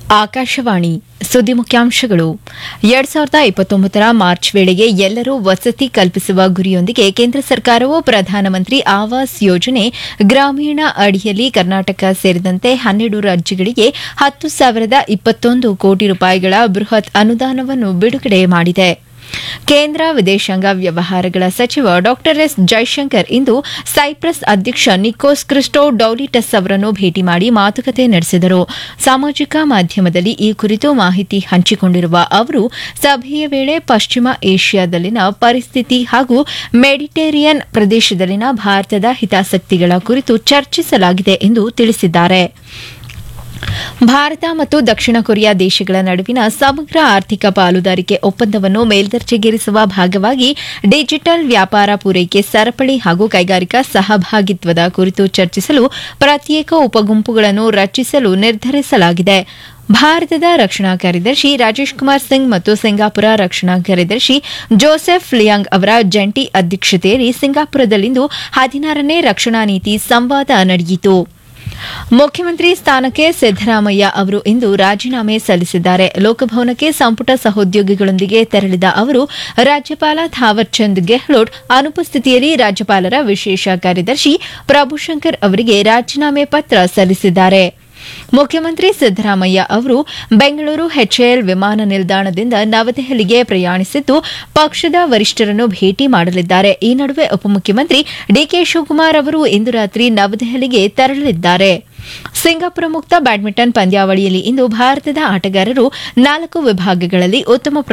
ಆಕಾಶವಾಣಿ ಸುದ್ದಿ ಮುಖ್ಯಾಂಶಗಳು ಎರಡ್ ಸಾವಿರದ ಇಪ್ಪತ್ತೊಂಬತ್ತರ ಮಾರ್ಚ್ ವೇಳೆಗೆ ಎಲ್ಲರೂ ವಸತಿ ಕಲ್ಪಿಸುವ ಗುರಿಯೊಂದಿಗೆ ಕೇಂದ್ರ ಸರ್ಕಾರವು ಪ್ರಧಾನಮಂತ್ರಿ ಆವಾಸ್ ಯೋಜನೆ ಗ್ರಾಮೀಣ ಅಡಿಯಲ್ಲಿ ಕರ್ನಾಟಕ ಸೇರಿದಂತೆ ಹನ್ನೆರಡು ರಾಜ್ಯಗಳಿಗೆ ಹತ್ತು ಸಾವಿರದ ಇಪ್ಪತ್ತೊಂದು ಕೋಟಿ ರೂಪಾಯಿಗಳ ಬೃಹತ್ ಅನುದಾನವನ್ನು ಬಿಡುಗಡೆ ಮಾಡಿದೆ ಕೇಂದ್ರ ವಿದೇಶಾಂಗ ವ್ಯವಹಾರಗಳ ಸಚಿವ ಡಾ ಎಸ್ ಜೈಶಂಕರ್ ಇಂದು ಸೈಪ್ರಸ್ ಅಧ್ಯಕ್ಷ ನಿಕೋಸ್ ಕ್ರಿಸ್ಟೋ ಡೌಲಿಟಸ್ ಅವರನ್ನು ಭೇಟಿ ಮಾಡಿ ಮಾತುಕತೆ ನಡೆಸಿದರು ಸಾಮಾಜಿಕ ಮಾಧ್ಯಮದಲ್ಲಿ ಈ ಕುರಿತು ಮಾಹಿತಿ ಹಂಚಿಕೊಂಡಿರುವ ಅವರು ಸಭೆಯ ವೇಳೆ ಪಶ್ಚಿಮ ಏಷ್ಯಾದಲ್ಲಿನ ಪರಿಸ್ಥಿತಿ ಹಾಗೂ ಮೆಡಿಟೇರಿಯನ್ ಪ್ರದೇಶದಲ್ಲಿನ ಭಾರತದ ಹಿತಾಸಕ್ತಿಗಳ ಕುರಿತು ಚರ್ಚಿಸಲಾಗಿದೆ ಎಂದು ತಿಳಿಸಿದ್ದಾರೆ ಭಾರತ ಮತ್ತು ದಕ್ಷಿಣ ಕೊರಿಯಾ ದೇಶಗಳ ನಡುವಿನ ಸಮಗ್ರ ಆರ್ಥಿಕ ಪಾಲುದಾರಿಕೆ ಒಪ್ಪಂದವನ್ನು ಮೇಲ್ದರ್ಜೆಗೇರಿಸುವ ಭಾಗವಾಗಿ ಡಿಜಿಟಲ್ ವ್ಯಾಪಾರ ಪೂರೈಕೆ ಸರಪಳಿ ಹಾಗೂ ಕೈಗಾರಿಕಾ ಸಹಭಾಗಿತ್ವದ ಕುರಿತು ಚರ್ಚಿಸಲು ಪ್ರತ್ಯೇಕ ಉಪಗುಂಪುಗಳನ್ನು ರಚಿಸಲು ನಿರ್ಧರಿಸಲಾಗಿದೆ ಭಾರತದ ರಕ್ಷಣಾ ಕಾರ್ಯದರ್ಶಿ ರಾಜೇಶ್ ಕುಮಾರ್ ಸಿಂಗ್ ಮತ್ತು ಸಿಂಗಾಪುರ ರಕ್ಷಣಾ ಕಾರ್ಯದರ್ಶಿ ಜೋಸೆಫ್ ಲಿಯಾಂಗ್ ಅವರ ಜಂಟಿ ಅಧ್ಯಕ್ಷತೆಯಲ್ಲಿ ಸಿಂಗಾಪುರದಲ್ಲಿಂದು ಹದಿನಾರನೇ ರಕ್ಷಣಾ ನೀತಿ ಸಂವಾದ ನಡೆಯಿತು ಮುಖ್ಯಮಂತ್ರಿ ಸ್ಥಾನಕ್ಕೆ ಸಿದ್ದರಾಮಯ್ಯ ಅವರು ಇಂದು ರಾಜೀನಾಮೆ ಸಲ್ಲಿಸಿದ್ದಾರೆ ಲೋಕಭವನಕ್ಕೆ ಸಂಪುಟ ಸಹೋದ್ಯೋಗಿಗಳೊಂದಿಗೆ ತೆರಳಿದ ಅವರು ರಾಜ್ಯಪಾಲ ಥಾವರ್ಚಂದ್ ಗೆಹ್ಲೋಟ್ ಅನುಪಸ್ಥಿತಿಯಲ್ಲಿ ರಾಜ್ಯಪಾಲರ ವಿಶೇಷ ಕಾರ್ಯದರ್ಶಿ ಪ್ರಭುಶಂಕರ್ ಅವರಿಗೆ ರಾಜೀನಾಮೆ ಪತ್ರ ಸಲ್ಲಿಸಿದ್ದಾರೆ ಮುಖ್ಯಮಂತ್ರಿ ಸಿದ್ದರಾಮಯ್ಯ ಅವರು ಬೆಂಗಳೂರು ಎಚ್ಎಎಲ್ ವಿಮಾನ ನಿಲ್ದಾಣದಿಂದ ನವದೆಹಲಿಗೆ ಪ್ರಯಾಣಿಸಿದ್ದು ಪಕ್ಷದ ವರಿಷ್ಠರನ್ನು ಭೇಟಿ ಮಾಡಲಿದ್ದಾರೆ ಈ ನಡುವೆ ಉಪಮುಖ್ಯಮಂತ್ರಿ ಡಿಕೆ ಶಿವಕುಮಾರ್ ಅವರು ಇಂದು ರಾತ್ರಿ ನವದೆಹಲಿಗೆ ತೆರಳಲಿದ್ದಾರೆ ಸಿಂಗಾಪುರ ಮುಕ್ತ ಬ್ಯಾಡ್ಮಿಂಟನ್ ಪಂದ್ಯಾವಳಿಯಲ್ಲಿ ಇಂದು ಭಾರತದ ಆಟಗಾರರು ನಾಲ್ಕು ವಿಭಾಗಗಳಲ್ಲಿ ಉತ್ತಮ